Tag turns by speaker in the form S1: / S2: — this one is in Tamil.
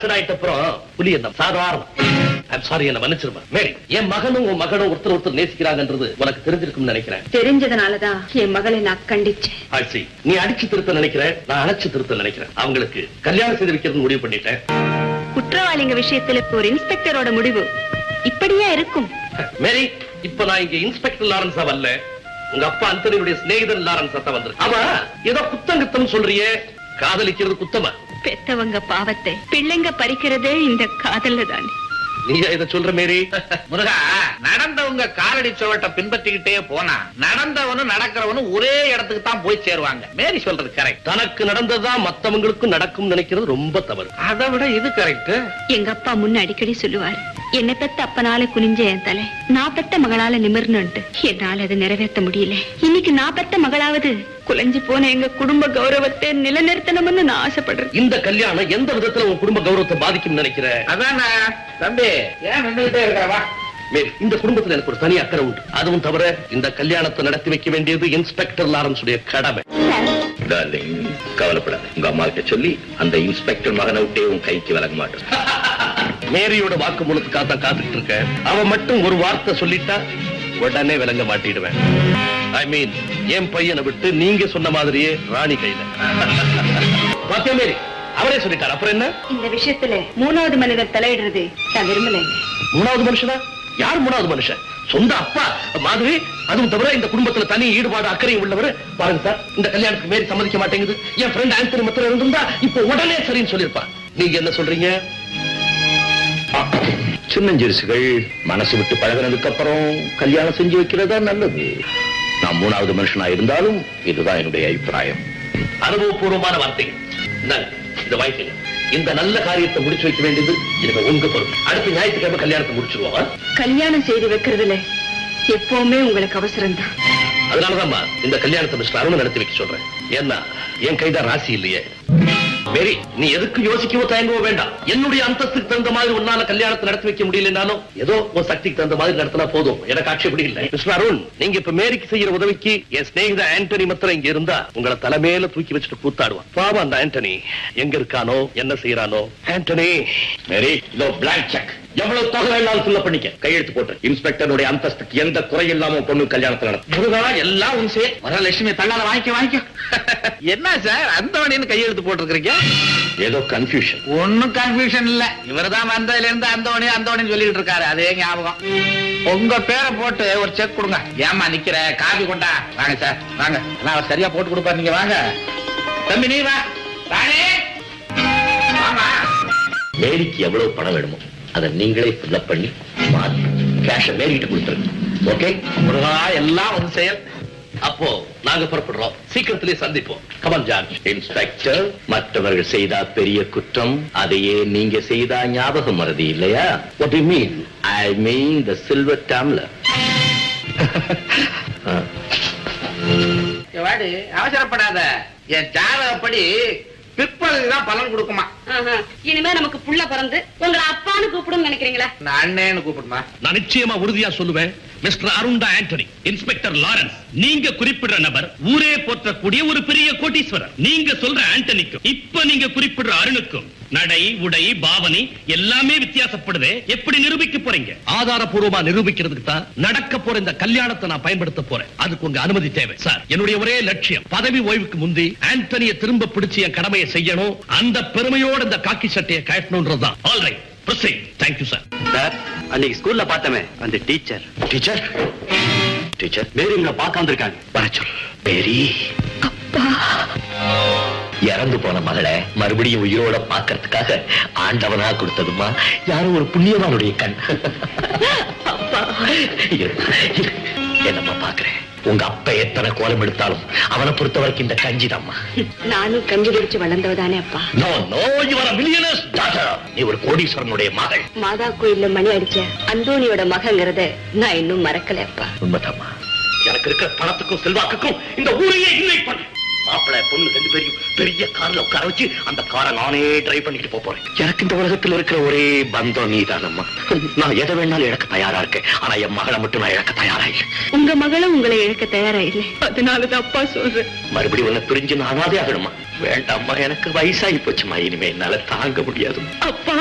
S1: ஆயிட்ட அப்புறம் புலி என்ன சாதாரணம் ஐம் சாரி என்ன மன்னிச்சிருமா மேரி என் மகனும் உன் மகனும் ஒருத்தர் ஒருத்தர் நேசிக்கிறாங்கன்றது உனக்கு தெரிஞ்சிருக்கும்னு நினைக்கிறேன்
S2: தெரிஞ்சதுனாலதான் என் மகளை நான் கண்டிச்சேன்
S1: I see. நீ அடிச்சு திருத்த நினைக்கிறேன் நான் அணைச்சு திருத்த நினைக்கிறேன் அவங்களுக்கு கல்யாணம் செய்து வைக்கிறது முடிவு பண்ணிட்டேன்
S2: குற்றவாளிங்க விஷயத்துல ஒரு இன்ஸ்பெக்டரோட முடிவு இப்படியே இருக்கும்
S1: மேரி இப்ப நான் இங்க இன்ஸ்பெக்டர் லாரன்ஸா வரல உங்க அப்பா அந்தனியுடைய சிநேகிதன் லாரன்ஸ் தான் வந்திருக்கு ஆமா ஏதோ குத்தம் குத்தம் சொல்றியே காதலிக்கிறது குத்தமா
S2: பெத்தவங்க பாவத்தை பிள்ளைங்க பறிக்கிறதே இந்த காதல்ல தானே
S1: நீயா இத சொல்ற மேரி
S3: முருகா நடந்தவங்க காலடி சுவட்டை பின்பற்றிக்கிட்டே போனா நடந்தவனும் நடக்கிறவனும் ஒரே இடத்துக்கு தான் போய் சேருவாங்க மேரி சொல்றது கரெக்ட்
S1: தனக்கு நடந்ததுதான் மத்தவங்களுக்கும் நடக்கும் நினைக்கிறது ரொம்ப தவறு
S3: அதை விட இது கரெக்ட்
S2: எங்க அப்பா முன்ன அடிக்கடி சொல்லுவாரு என்னை பெத்த அப்பனால குனிஞ்ச என் தலை நான் பெத்த மகளால நிமிர்னுட்டு என்னால அதை நிறைவேற்ற முடியல இன்னைக்கு நான் பெத்த மகளாவது குலைஞ்சு போன எங்க குடும்ப கௌரவத்தை நிலைநிறுத்தணும்னு நான் ஆசைப்படுறேன்
S1: இந்த கல்யாணம் எந்த விதத்துல உன் குடும்ப கௌரவத்தை பாதிக்கும் நினைக்கிற
S3: அதானே தம்பி ஏன் நின்றுகிட்டே இருக்கிறவா
S1: மேரி இந்த குடும்பத்துல எனக்கு ஒரு தனி அக்கறை உண்டு அதுவும் தவிர இந்த கல்யாணத்தை நடத்தி வைக்க வேண்டியது இன்ஸ்பெக்டர் லாரன்ஸ் உடைய கடமை
S4: டார்லிங் கவலைப்படாத உங்க அம்மா கிட்ட சொல்லி அந்த இன்ஸ்பெக்டர் மகனை விட்டே உன் கைக்கு விலக மாட்டேன்
S1: மேரியோட வாக்கு மூலத்துக்காக தான் காத்துட்டு இருக்கேன் அவன் மட்டும் ஒரு வார்த்தை சொல்லிட்டா உடனே விளங்க மாட்டிடுவேன் ஐ மீன் என் பையனை விட்டு நீங்க சொன்ன மாதிரியே ராணி கையில பாத்தியா மேரி அவரே சொல்லிட்டார் அப்புறம் என்ன
S2: இந்த விஷயத்துல மூணாவது மனிதர் தலையிடுறது நான் விரும்பலைங்க
S1: மூணாவது மனுஷனா யார் மூணாவது மனுஷன் சொந்த அப்பா மாதிரி அதுவும் தவிர இந்த குடும்பத்துல தனி ஈடுபாடு அக்கறையும் உள்ளவர் பாருங்க சார் இந்த கல்யாணத்துக்கு மேரி சம்மதிக்க மாட்டேங்குது என் ஃப்ரெண்ட் ஆந்தனி மத்திர இருந்திருந்தா இப்போ உடனே சரின்னு சொல்லிருப்பா நீங்க என்ன சொல்றீங்க
S4: சின்னஞ்சிறுசுகள் மனசு விட்டு பழகினதுக்கு அப்புறம் கல்யாணம் செஞ்சு வைக்கிறதா நல்லது நான் மூணாவது மனுஷனா இருந்தாலும் இதுதான் என்னுடைய அபிப்பிராயம்
S1: அனுபவபூர்வமான வார்த்தைகள் இந்தாங்க, இதை வாங்கிக்கங்க இந்த நல்ல காரியத்தை முடிச்சு வைக்க வேண்டியது எனக்கு உங்க பொறுப்பு அடுத்த ஞாயிற்றுக்கிழமை கல்யாணத்தை முடிச்சிருவோம் ஆ?
S2: கல்யாணம் செய்து வைக்கிறதுல எப்பவுமே உங்களுக்கு அவசரம் தான்
S1: அதனாலதாம்மா இந்த கல்யாணத்தை மிஸ்டர் அருண் நடத்தி வைக்க சொல்றேன் ஏன்னா என் கைதான் ராசி இல்லையே மேரி நீ எதுக்கு யோசிக்கவோ தயங்கவோ வேண்டாம் என்னுடைய அந்தஸ்துக்கு தகுந்த மாதிரி உன்னால கல்யாணத்தை நடத்தி வைக்க முடியலனாலும் ஏதோ உன் சக்திக்கு தகுந்த மாதிரி நடத்தினா போதும் எனக்கு ஆட்சேபடி இல்லை மிஸ்டர் அருண் நீங்க இப்ப மேரிக்கு செய்யற உதவிக்கு என் சிநேகித ஆண்டனி மாத்திரம் இங்க இருந்தா உங்களை தலைமையில தூக்கி வச்சுட்டு கூத்தாடுவான் பாவம் அந்த ஆண்டனி எங்க இருக்கானோ என்ன செய்யறானோ ஆண்டனி
S4: மேரி இதோ பிளாங்க் செக் எவ்வளவு தொகை வேணாலும் ஃபில் பண்ணிக்க கையெழுத்து போட்டு இன்ஸ்பெக்டருடைய அந்தஸ்துக்கு எந்த குறை இல்லாம உன் பொண்ணு கல்யாணத்தை நடத்தும்
S3: முருகா எல்லாம் உன் சே வரலட்சுமி தள்ளாத வாங்கிக்க வாங்கிக்க என்ன சார் அந்தவணின்னு கையெழுத்து போட்டிருக்கிறீங்க
S4: ஏதோ கன்ஃபியூஷன்
S3: ஒண்ணும் கன்ஃபியூஷன் இல்ல இவர்தான் வந்ததுல இருந்து அந்தவணி அந்தவணின்னு சொல்லிட்டு இருக்காரு அதே ஞாபகம் உங்க பேரை போட்டு ஒரு செக் கொடுங்க ஏமா நிக்கிற காபி கொண்டா வாங்க சார் வாங்க எல்லாம் அவர் சரியா போட்டு கொடுப்பாரு நீங்க வாங்க தம்பி நீ வா ராணி வாமா
S4: மேரிக்கு எவ்வளவு பணம் வேணுமோ அதை நீங்களே ஃபில்அப் பண்ணி மாத்தி கேஷ மேரிக்கிட்ட கொடுத்துருங்க ஓகே
S1: முருகா எல்லாம் உன் செயல் அப்போ நாங்க புறப்படுறோம் சீக்கிரத்திலே சந்திப்போம் கமன் ஜார்ஜ்
S4: இன்ஸ்பெக்டர் மற்றவர்கள் செய்தா பெரிய குற்றம் அதையே நீங்க செய்தா ஞாபகம் மறதி இல்லையா
S1: what you mean
S4: I mean the silver tumbler
S3: வாடி அவசரப்படாத என் ஜாதகப்படி பிற்பகுதி தான் பலன் கொடுக்குமா
S2: இனிமே நமக்கு புள்ள பிறந்து உங்களை அப்பான்னு கூப்பிடும் நினைக்கிறீங்களா
S3: நான் அண்ணேன்னு கூப்பிடுமா
S1: நான் நிச்சயமா உறுதியா சொல்லுவேன் மிஸ்டர் அருண்டா ஆண்டனி இன்ஸ்பெக்டர் லாரன்ஸ் நீங்க குறிப்பிடுற நபர் ஊரே போற்றக்கூடிய ஒரு பெரிய கோட்டீஸ்வரர் நீங்க சொல்ற ஆண்டனிக்கும் இப்ப நீங்க குறிப்பிடுற அருணுக்கும் நடை உடை பாவனை எல்லாமே வித்தியாசப்படுது எப்படி நிரூபிக்க போறீங்க ஆதாரபூர்வமா நிரூபிக்கிறதுக்கு தான் நடக்க போற இந்த கல்யாணத்தை நான் பயன்படுத்த போறேன் அதுக்கு உங்க அனுமதி தேவை சார் என்னுடைய ஒரே லட்சியம் பதவி ஓய்வுக்கு முந்தி ஆண்டனியை திரும்ப பிடிச்சு என் கடமையை செய்யணும் அந்த பெருமையோட இந்த காக்கி சட்டையை கட்டணும்ன்றதுதான் all right proceed thank you sir
S4: sir அன்னைக்கு ஸ்கூல்ல பார்த்தமே அந்த டீச்சர் டீச்சர் டீச்சர் மேரி உங்களை பார்க்க வந்திருக்காங்க வர சொல் மேரி இறந்து போன மகளை மறுபடியும் உயிரோட பார்க்கறதுக்காக ஆண்டவனா கொடுத்ததுமா யாரோ ஒரு புண்ணியவானுடைய கண் இரு, இரு. என்னம்மா பாக்குறேன் உங்க அப்பா எத்தனை கோலம் எடுத்தாலும் அவனை பொறுத்த வரைக்கும் இந்த கஞ்சிதாம்மா
S2: நானும் கஞ்சி குடிச்சு வளர்ந்தவதானே அப்பா
S4: no no you are millionaire's daughter நீ ஒரு கோடீஸ்வரனுடைய மகள்
S2: மாதா கோயில்ல மணி அடிச்ச அந்தோனியோட மகங்கிறத நான் இன்னும் மறக்கல அப்பா
S4: உண்மைதாம்மா
S1: எனக்கு இருக்கிற பணத்துக்கும் செல்வாக்குக்கும் இந்த ஊரையே இல்லை பண்ணு
S4: மாப்பிள்ளை பொண்ணு ரெண்டு பேரையும் பெரிய கார்ல உட்கார வச்சு அந்த காரை நானே டிரைவ் பண்ணிட்டு போப் போறேன் எனக்கு இந்த உலகத்துல இருக்கிற ஒரே பந்தம் நீதானம்மா நான் எதை வேணாலும் இழக்க தயாரா இருக்கேன் ஆனா என் மகளை மட்டும் நான் இழக்க தயாரா இல்லை
S2: உங்க மகளும் உங்களை இழக்க தயாரா இல்லை அதனாலதான் அப்பா சொல்றேன்
S4: மறுபடியும் உன்னை பிரிஞ்சு நான் அனாதே ஆகணுமா வேண்டாம்மா எனக்கு வயசாகி போச்சுமா இனிமே என்னால தாங்க முடியாது
S2: அப்பா